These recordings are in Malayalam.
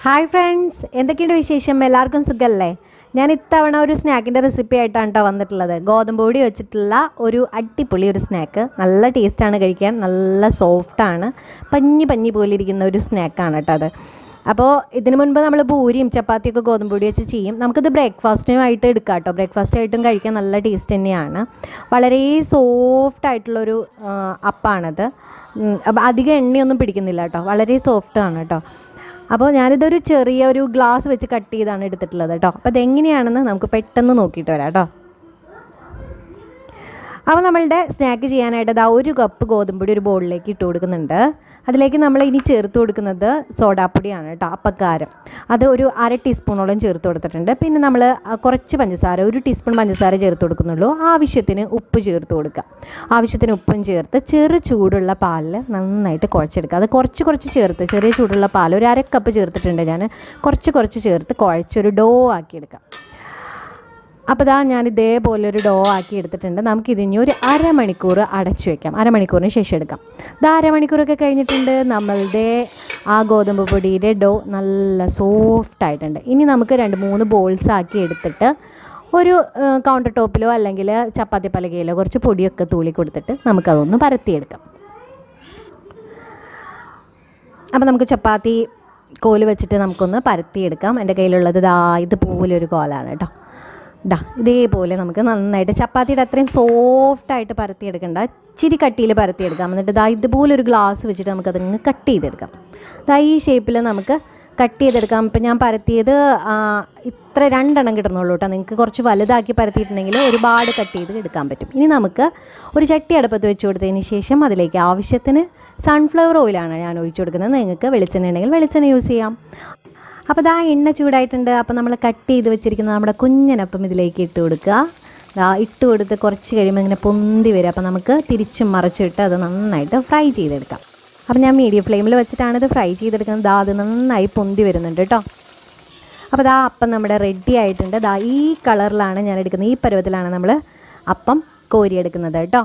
ഹായ് ഫ്രണ്ട്സ് എന്തൊക്കെയുണ്ട് വിശേഷം എല്ലാവർക്കും സുഖമല്ലേ ഞാൻ ഇത്തവണ ഒരു സ്നാക്കിൻ്റെ റെസിപ്പി ആയിട്ടാണ് കേട്ടോ വന്നിട്ടുള്ളത് ഗോതമ്പ് പൊടി വെച്ചിട്ടുള്ള ഒരു അടിപൊളി ഒരു സ്നാക്ക് നല്ല ടേസ്റ്റാണ് കഴിക്കാൻ നല്ല സോഫ്റ്റാണ് പഞ്ഞി പഞ്ഞി പോലെ ഇരിക്കുന്ന ഒരു സ്നാക്കാണ് കേട്ടോ അത് അപ്പോൾ ഇതിനു മുൻപ് നമ്മൾ പൂരിയും ചപ്പാത്തിയൊക്കെ ഗോതമ്പ് പൊടി വെച്ച് ചെയ്യും നമുക്കിത് ബ്രേക്ക്ഫാസ്റ്റിനുമായിട്ട് എടുക്കാം കേട്ടോ ബ്രേക്ക്ഫാസ്റ്റ് ആയിട്ടും കഴിക്കാൻ നല്ല ടേസ്റ്റ് തന്നെയാണ് വളരെ സോഫ്റ്റ് ആയിട്ടുള്ളൊരു ആ, അപ്പാണത് ഉം, അപ്പോൾ അധികം എണ്ണയൊന്നും പിടിക്കുന്നില്ല കേട്ടോ വളരെ സോഫ്റ്റാണ് കേട്ടോ അപ്പോൾ ഞാനിതൊരു ചെറിയ ഒരു ഗ്ലാസ് വെച്ച് കട്ട് ചെയ്താണ് എടുത്തിട്ടുള്ളത് കേട്ടോ അപ്പോൾ അതെങ്ങനെയാണെന്ന് നമുക്ക് പെട്ടെന്ന് നോക്കിയിട്ട് വരാം കേട്ടോ അപ്പോൾ നമ്മളുടെ സ്നാക്ക് ചെയ്യാനായിട്ട് ഇതാ ഒരു കപ്പ് ഗോതമ്പൊടി ഒരു ബോളിലേക്ക് ഇട്ട് കൊടുക്കുന്നുണ്ട് അതിലേക്ക് നമ്മൾ ഇനി ചേർത്ത് കൊടുക്കുന്നത് സോഡാപ്പൊടിയാണ് കേട്ടോ അപ്പക്കാരം അത് ഒരു അര ടീസ്പൂണോളം ചേർത്ത് കൊടുത്തിട്ടുണ്ട് പിന്നെ നമ്മൾ കുറച്ച് പഞ്ചസാര ഒരു ടീസ്പൂൺ പഞ്ചസാര ചേർത്ത് കൊടുക്കുന്നുള്ളൂ ആവശ്യത്തിന് ഉപ്പ് ചേർത്ത് കൊടുക്കുക ആവശ്യത്തിന് ഉപ്പും ചേർത്ത് ചെറു ചൂടുള്ള പാലിൽ നന്നായിട്ട് കുഴച്ചെടുക്കുക അത് കുറച്ച് കുറച്ച് ചേർത്ത് ചെറിയ ചൂടുള്ള പാൽ ഒരു അര കപ്പ് ചേർത്തിട്ടുണ്ട് ഞാൻ കുറച്ച് കുറച്ച് ചേർത്ത് കുഴച്ചൊരു ഡോ ആക്കിയെടുക്കാം അപ്പോൾ ഇതാ ഞാൻ ഇതേപോലെ ഒരു ഡോ ആക്കി എടുത്തിട്ടുണ്ട് നമുക്കിതിനി ഒരു അരമണിക്കൂർ അടച്ചു വെക്കാം അരമണിക്കൂറിന് ശേഷം എടുക്കാം ഇത് അരമണിക്കൂറൊക്കെ കഴിഞ്ഞിട്ടുണ്ട് നമ്മളുടെ ആ ഗോതമ്പ് പൊടിയുടെ ഡോ നല്ല സോഫ്റ്റ് ആയിട്ടുണ്ട് ഇനി നമുക്ക് രണ്ട് മൂന്ന് ബോൾസ് ആക്കി എടുത്തിട്ട് ഒരു കൗണ്ടർ ടോപ്പിലോ അല്ലെങ്കിൽ ചപ്പാത്തി പലകയിലോ കുറച്ച് പൊടിയൊക്കെ തൂളി കൊടുത്തിട്ട് നമുക്കതൊന്ന് പരത്തിയെടുക്കാം അപ്പോൾ നമുക്ക് ചപ്പാത്തി കോല് വെച്ചിട്ട് നമുക്കൊന്ന് പരത്തിയെടുക്കാം എൻ്റെ കയ്യിലുള്ളത് ദാ ഇതുപോലെ ഒരു കോലാണ് കേട്ടോ ദാ ഇതേപോലെ നമുക്ക് നന്നായിട്ട് ചപ്പാത്തിയുടെ അത്രയും സോഫ്റ്റായിട്ട് പരത്തിയെടുക്കണ്ട ഇച്ചിരി കട്ടിയിൽ പരത്തിയെടുക്കാം എന്നിട്ട് ദാ ഇതുപോലെ ഒരു ഗ്ലാസ് വെച്ചിട്ട് നമുക്കതങ്ങ് കട്ട് ചെയ്തെടുക്കാം ദാ ഈ ഷേപ്പിൽ നമുക്ക് കട്ട് ചെയ്തെടുക്കാം ഇപ്പം ഞാൻ പരത്തിയത് ആ, ഇത്ര രണ്ടെണ്ണം കിട്ടുന്നുള്ളൂ കേട്ടോ നിങ്ങൾക്ക് കുറച്ച് വലുതാക്കി പരത്തിയിട്ടുണ്ടെങ്കിൽ ഒരുപാട് കട്ട് ചെയ്ത് എടുക്കാൻ പറ്റും ഇനി നമുക്ക് ഒരു ചട്ടി അടുപ്പത്ത് വെച്ച് കൊടുത്തതിന് ശേഷം അതിലേക്ക് ആവശ്യത്തിന് സൺഫ്ലവർ ഓയിലാണ് ഞാൻ ഒഴിച്ചു കൊടുക്കുന്നത് നിങ്ങൾക്ക് വെളിച്ചെണ്ണ ഉണ്ടെങ്കിൽ വെളിച്ചെണ്ണ യൂസ് ചെയ്യാം അപ്പോൾ ദാ എണ്ണ ചൂടായിട്ടുണ്ട് അപ്പോൾ നമ്മൾ കട്ട് ചെയ്ത് വെച്ചിരിക്കുന്ന നമ്മുടെ കുഞ്ഞനപ്പം ഇതിലേക്ക് ഇട്ട് കൊടുക്കുക ദാ ഇട്ട് കൊടുത്ത് കുറച്ച് കഴിയുമ്പോൾ ഇങ്ങനെ പൊന്തി വരും അപ്പോൾ നമുക്ക് തിരിച്ചും മറിച്ചിട്ട് അത് നന്നായിട്ട് ഫ്രൈ ചെയ്തെടുക്കാം അപ്പോൾ ഞാൻ മീഡിയം ഫ്ലെയിമിൽ വെച്ചിട്ടാണ് ഇത് ഫ്രൈ ചെയ്തെടുക്കുന്നത് ദാ അത് നന്നായി പൊന്തി വരുന്നുണ്ട് കേട്ടോ അപ്പോൾ ദാ അപ്പം നമ്മുടെ റെഡി ആയിട്ടുണ്ട് ദാ ഈ കളറിലാണ് ഞാൻ എടുക്കുന്നത് ഈ പരുവത്തിലാണ് നമ്മൾ അപ്പം കോരിയെടുക്കുന്നത് കേട്ടോ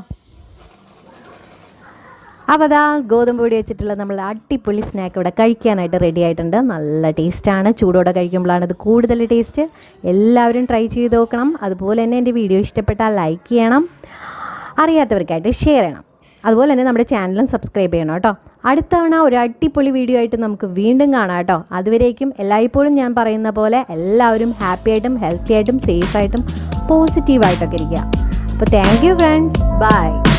അപ്പോൾ അതാ ഗോതമ്പ് പൊടി വെച്ചിട്ടുള്ള നമ്മൾ അടിപൊളി സ്നാക്ക് ഇവിടെ കഴിക്കാനായിട്ട് റെഡി ആയിട്ടുണ്ട് നല്ല ടേസ്റ്റാണ് ചൂടോടെ കഴിക്കുമ്പോഴാണ് ഇത് കൂടുതൽ ടേസ്റ്റ് എല്ലാവരും ട്രൈ ചെയ്ത് നോക്കണം അതുപോലെ തന്നെ എൻ്റെ വീഡിയോ ഇഷ്ടപ്പെട്ടാൽ ലൈക്ക് ചെയ്യണം അറിയാത്തവർക്കായിട്ട് ഷെയർ ചെയ്യണം അതുപോലെ തന്നെ നമ്മുടെ ചാനലും സബ്സ്ക്രൈബ് ചെയ്യണം കേട്ടോ അടുത്ത തവണ ഒരു അടിപൊളി വീഡിയോ ആയിട്ട് നമുക്ക് വീണ്ടും കാണാം കേട്ടോ അതുവരേക്കും എല്ലായ്പ്പോഴും ഞാൻ പറയുന്ന പോലെ എല്ലാവരും ഹാപ്പി ആയിട്ടും ഹെൽത്തി ആയിട്ടും സേഫ് ആയിട്ടും പോസിറ്റീവായിട്ടൊക്കെ ഇരിക്കുക അപ്പോൾ താങ്ക് യു ഫ്രണ്ട്സ് ബൈ